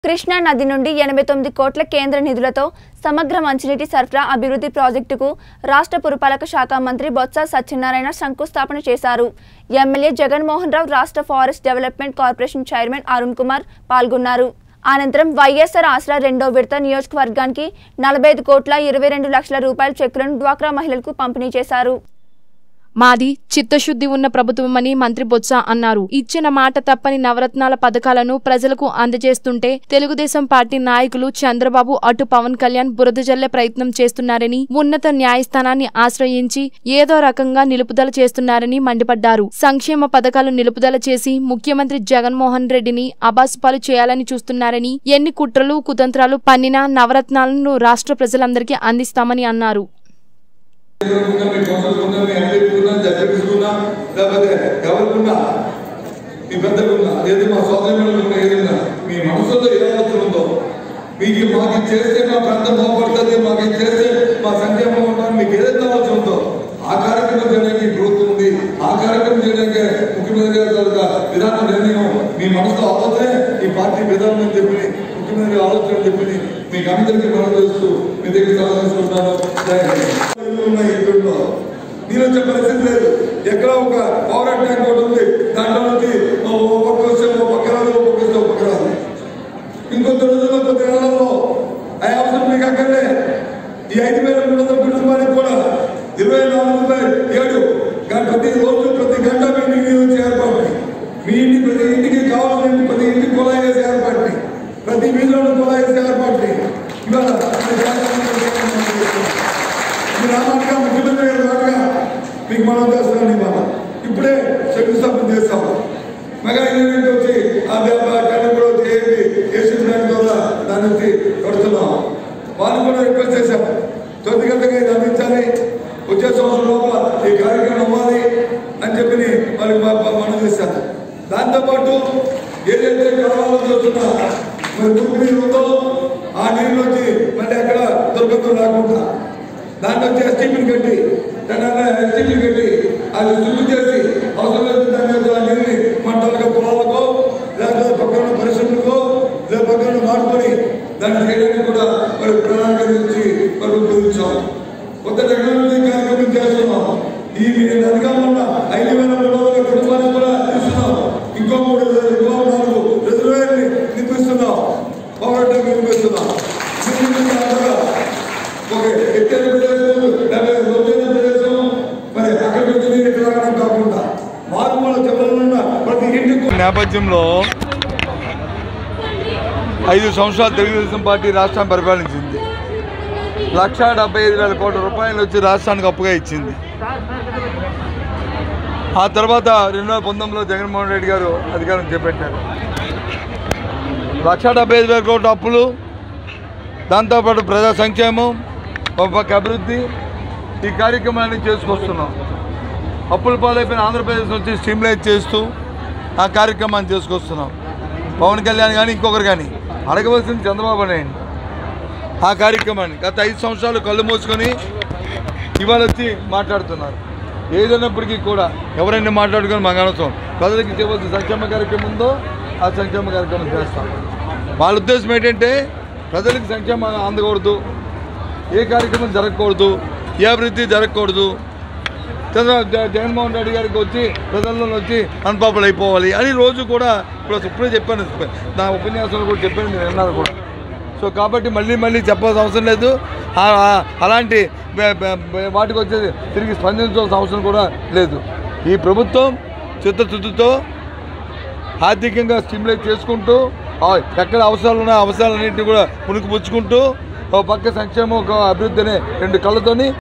కృష్ణా నది నుండి ఎనభై తొమ్మిది కోట్ల కేంద్ర నిధులతో సమగ్ర మంచినీటి సరఫరా అభివృద్ధి ప్రాజెక్టుకు రాష్ట్ర పురపాలక శాఖ మంత్రి బొత్స సత్యనారాయణ శంకుస్థాపన చేశారు ఎమ్మెల్యే జగన్మోహన్ రావు రాష్ట్ర forest development corporation chairman Arun Kumar పాల్గొన్నారు అనంతరం వైఎస్ఆర్ ఆసరా రెండో విడత నియోజకవర్గానికి నలభై ఐదు కోట్ల ఇరవై రెండు లక్షల రూపాయల చెక్కులను డ్వాక్రా మహిళలకు పంపిణీ చేశారు మాది చిత్తశుద్ధి ఉన్న ప్రభుత్వమని మంత్రి బొత్స అన్నారు ఇచ్చిన మాట తప్పని నవరత్నాల పథకాలను ప్రజలకు అందజేస్తుంటే తెలుగుదేశం పార్టీ నాయకులు చంద్రబాబు అటు పవన్ కళ్యాణ్ బురద జల్లే ప్రయత్నం చేస్తున్నారని ఉన్నత న్యాయస్థానాన్ని ఆశ్రయించి ఏదో రకంగా నిలుపుదల చేస్తున్నారని మండిపడ్డారు సంక్షేమ పథకాలు నిలుపుదల చేసి ముఖ్యమంత్రి జగన్మోహన్ రెడ్డిని అబాసుపాలు చేయాలని చూస్తున్నారని ఎన్ని కుట్రలు కుతంత్రాలు పన్నినా నవరత్నాలను రాష్ట్ర ప్రజలందరికీ అందిస్తామని అన్నారు ఎదురుకున్నా మీ కౌన్సిలర్కున్నా మీ ఎంపీకున్నా జడ్పీకున్నా లేకపోతే ఎవరికున్నా మీ పెద్దకున్నా లేదు మా సోదరులకున్నా ఏదైనా మీ మనసులో ఏ ఆలోచన ఉందో మీకు మాకు ఇది చేస్తే మా ప్రాంతం బాగుపడుతుంది మాకు ఇది చేస్తే మా సంక్షేమం ఉంటాం మీకు ఏదైతే ఆలోచన ఉందో ఆ కార్యక్రమం చేయడానికి ఈ ప్రభుత్వం ఉంది ఆ కార్యక్రమం చేయడానికి ముఖ్యమంత్రి గారి తాలూకా విధాన నిర్ణయం మీ మనసులో ఆలోచనే ఈ పార్టీ విధానం అని చెప్పి ముఖ్యమంత్రి ఆలోచన అని చెప్పి మీకు అందరికీ మనం చేస్తూ మీ దగ్గర సలహా తీసుకుంటున్నాను జై హింద్. ఉన్నాయి ఈ ఊళ్ళో. నీరు వచ్చే పరిస్థితి లేదు ఎక్కడ ఒక పవర్ ట్యాంక్ ఒకటి ఉంది దాంట్లో నుంచి ఓ ఓ పక్క వస్తే ఓ పక్క రాదు ఓ పక్క వస్తే ఓ పక్క రాదు ఇంకొంత రోజుల్లో కొద్ది నెలల్లో ఆ అవసరం మీకు అక్కడనే ఈ ఐదు వేల మూడు వందల కుటుంబానికి కూడా ఇరవై నాలుగు బై ఏడు గంట ప్రతి రోజు ప్రతి గంట మీ ఇంటికి నీరు వచ్చే ఏర్పాటు మీ ఇంటి ప్రతి ఇంటికి కావాల్సిన ఇంటి ప్రతి ఇంటికి కుళాయి వేసే ఏర్పాటు ప్రతి వీధిలోనూ కుళాయి వేసే ఏర్పాటు ఇవాళ ఈ కార్యక్రమం చేస్తున్నాం. మీ రామాటగా ముఖ్యమంత్రి గారి మాటగా మీకు మనం చేస్తున్నాం ఇవాళ ఇప్పుడే శంకుస్థాపన చేస్తాం మెగా ఇంజనీరింగ్ వచ్చి ఆ కన్ను కూడా వచ్చి ఏపీ ఏషియన్ బ్యాంక్ ద్వారా దాన్ని వచ్చి కడుతున్నాం వాళ్ళు కూడా రిక్వెస్ట్ చేశాం త్వరితగతంగా ఇది అందించాలి వచ్చే సంవత్సరం లోపల ఈ కార్యక్రమం అవ్వాలి అని చెప్పి వాళ్ళకి మా- మా- మనం చేశాను దాంతోపాటు ఏదైతే కలవాలో చూస్తున్నా మరి తుప్పు నీరు ఉందో ఆ నీళ్ళు వచ్చి మళ్ళీ అక్కడ దుర్గంధం రాకుండా దాంట్లో వచ్చి ఎస్టీపీని కట్టి దాని ఎస్టీపీని కట్టి అది శుద్ధి చేసి అవసరం లేదు దాని మీద ఆ నీరుని మంటలకు పొలాలకో లేకపోతే పక్కన పరిశ్రమలకో లేదా పక్కన మార్చుకొని దాన్ని చేయడానికి కూడా మరి ప్రణాళిక నుంచి మరి రూపొందించాం కొత్త టెక్నాలజీ కార్యక్రమం చేస్తున్నాం ఈ అధికారంలో ఉన్న ఐదు వేల మూడు వందల కుటుంబానికి కూడా ఇస్తున్నాం ఇంకో మూడు ఇంకో నాలుగు రిజర్వేయర్ని నిర్మిస్తున్నాం పవర్ ట్యాంక్ నిర్మిస్తున్నాం దీన్ని అందరూ ఒక ఎత్తైన ప్రదేశం లేదా లోతైన ప్రదేశం మరి అక్కడికి వచ్చి నీరు ఇక్కడ రావడం కాకుండా మారుమూల జబ్బులు ఉన్న ప్రతి ఇంటికి నేపథ్యంలో ఐదు సంవత్సరాలు తెలుగుదేశం పార్టీ రాష్ట్రాన్ని పరిపాలించింది లక్ష డెబ్బై ఐదు వేల కోట్ల రూపాయలు వచ్చి రాష్ట్రానికి అప్పుగా ఇచ్చింది ఆ తర్వాత రెండు వేల పంతొమ్మిదిలో జగన్మోహన్ రెడ్డి గారు అధికారం చేపట్టారు లక్ష డెబ్బై ఐదు వేల కోట్ల అప్పులు దాంతోపాటు ప్రజా సంక్షేమం ఒక పక్క అభివృద్ధి ఈ కార్యక్రమాన్ని చేసుకొస్తున్నాం అప్పుల పాలైపోయిన ఆంధ్రప్రదేశ్ నుంచి స్ట్రీమ్లైజ్ చేస్తూ ఆ కార్యక్రమాన్ని చేసుకొస్తున్నాం పవన్ కళ్యాణ్ కానీ ఇంకొకరు కానీ అడగవలసింది చంద్రబాబు నాయుడు ఆ కార్యక్రమాన్ని గత ఐదు సంవత్సరాలు కళ్ళు మూసుకొని ఇవాళ వచ్చి మాట్లాడుతున్నారు ఏదైనప్పటికీ కూడా ఎవరైనా మాట్లాడుకొని మాకు అనవసరం ప్రజలకు చేయవలసిన సంక్షేమ కార్యక్రమం ఉందో ఆ సంక్షేమ కార్యక్రమం చేస్తాం వాళ్ళ ఉద్దేశం ఏంటంటే ప్రజలకు సంక్షేమం అందకూడదు ఏ కార్యక్రమం జరగకూడదు ఏ అభివృద్ధి జరగకూడదు చంద్ర జ- జగన్మోహన్ రెడ్డి గారికి వచ్చి ప్రజల్లో వచ్చి అన్పాపులు అయిపోవాలి అని రోజు కూడా ఇప్పుడు ఇప్పుడే చెప్పాను నా ఉపన్యాసంలో కూడా చెప్పాను మీరు విన్నారు కూడా సో కాబట్టి మళ్ళీ మళ్ళీ చెప్పాల్సిన అవసరం లేదు ఆ- ఆ- అలాంటి బె- బె- బె- వాటికి వచ్చేది తిరిగి స్పందించాల్సిన అవసరం కూడా లేదు ఈ ప్రభుత్వం చిత్తశుద్ధితో ఆర్థికంగా స్టిమ్యులేట్ చేసుకుంటూ ఆ ఎక్కడ అవసరాలు ఉన్నాయో అవసరాలన్నింటినీ కూడా పుణుకు పుచ్చుకుంటూ ఒక పక్క సంక్షేమం ఒక అభివృద్ధి అనే రెండు కళ్ళతోని